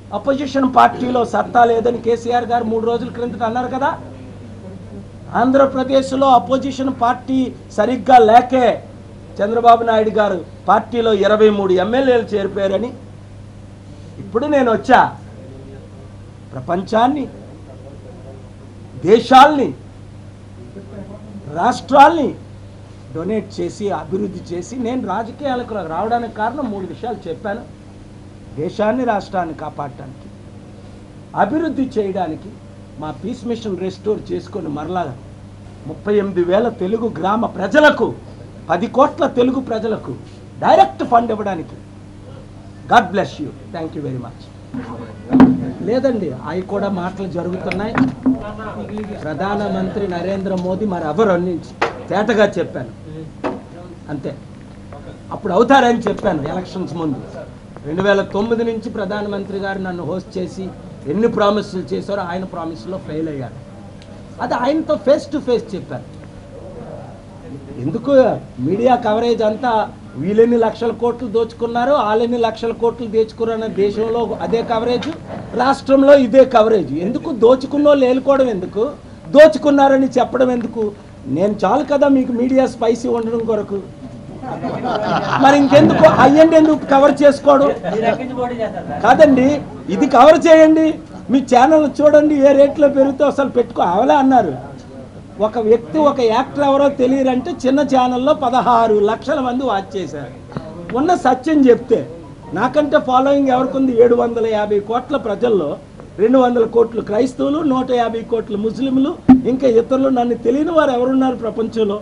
Opposition పార్టీలో సత్తా లేదని కేసీఆర్ గారు మూడు రోజుల క్రిందట అన్నారు కదా ఆంధ్రప్రదేశ్లో అపోజిషన్ పార్టీ సరిగ్గా లేకే చంద్రబాబు నాయుడు గారు పార్టీలో ఇరవై మూడు ఎమ్మెల్యేలు చేరిపోయారని ఇప్పుడు నేను వచ్చా ప్రపంచాన్ని దేశాల్ని రాష్ట్రాల్ని డొనేట్ చేసి అభివృద్ధి చేసి నేను రాజకీయాలకు రావడానికి కారణం మూడు విషయాలు చెప్పాను దేశాన్ని రాష్ట్రాన్ని కాపాడటానికి అభివృద్ధి చేయడానికి మా పీస్ మిషన్ రెస్టోర్ చేసుకొని మరలా ముప్పై ఎనిమిది వేల తెలుగు గ్రామ ప్రజలకు పది కోట్ల తెలుగు ప్రజలకు డైరెక్ట్ ఫండ్ ఇవ్వడానికి God bless you thank you very much లేదండి అవి కూడా మాటలు జరుగుతున్నాయి ప్రధానమంత్రి నరేంద్ర మోదీ మరి ఎవరు అని తేటగా చెప్పాను అంతే అప్పుడు అవుతారని చెప్పాను ఎలక్షన్స్ ముందు రెండు వేల తొమ్మిది నుంచి ప్రధానమంత్రి గారు నన్ను హోస్ట్ చేసి ఎన్ని ప్రామిసులు చేశారో ఆయన ప్రామిస్లో ఫెయిల్ అయ్యారు అది ఆయనతో ఫేస్ టు ఫేస్ చెప్పాను ఎందుకు మీడియా కవరేజ్ అంతా వీళ్ళెన్ని లక్షల కోట్లు దోచుకున్నారు వాళ్ళెన్ని లక్షల కోట్లు దోచుకున్న దేశంలో అదే కవరేజ్ రాష్ట్రంలో ఇదే కవరేజ్ ఎందుకు దోచుకున్నో లేలుకోవడం ఎందుకు దోచుకున్నారని చెప్పడం ఎందుకు నేను చాలు కదా మీకు మీడియా స్పైసీ ఉండడం కొరకు మరి ఇంకెందుకు అయ్యండి ఎందుకు కవర్ చేసుకోవడం కాదండి ఇది కవర్ చేయండి మీ ఛానల్ చూడండి ఏ రేట్లో పెరిగితే అసలు పెట్టుకో అవలే అన్నారు ఒక వ్యక్తి ఒక యాక్టర్ ఎవరో తెలియరంటే చిన్న ఛానల్లో పదహారు లక్షల మంది వాచ్ చేశారు ఉన్న సత్యం చెప్తే నాకంటే ఫాలోయింగ్ ఎవరికుంది ఏడు వందల యాభై కోట్ల ప్రజల్లో రెండు వందల కోట్లు క్రైస్తవులు నూట యాభై కోట్ల ముస్లింలు ఇంకా ఇతరులు నన్ను తెలియని వారు ఎవరున్నారు ప్రపంచంలో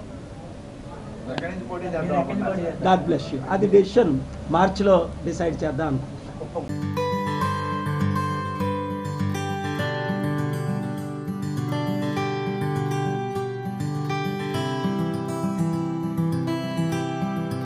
గాడ్ బ్లెస్ యూ అది డెసిషన్ మార్చిలో డిసైడ్ చేద్దాం అనుకుంటున్నాను.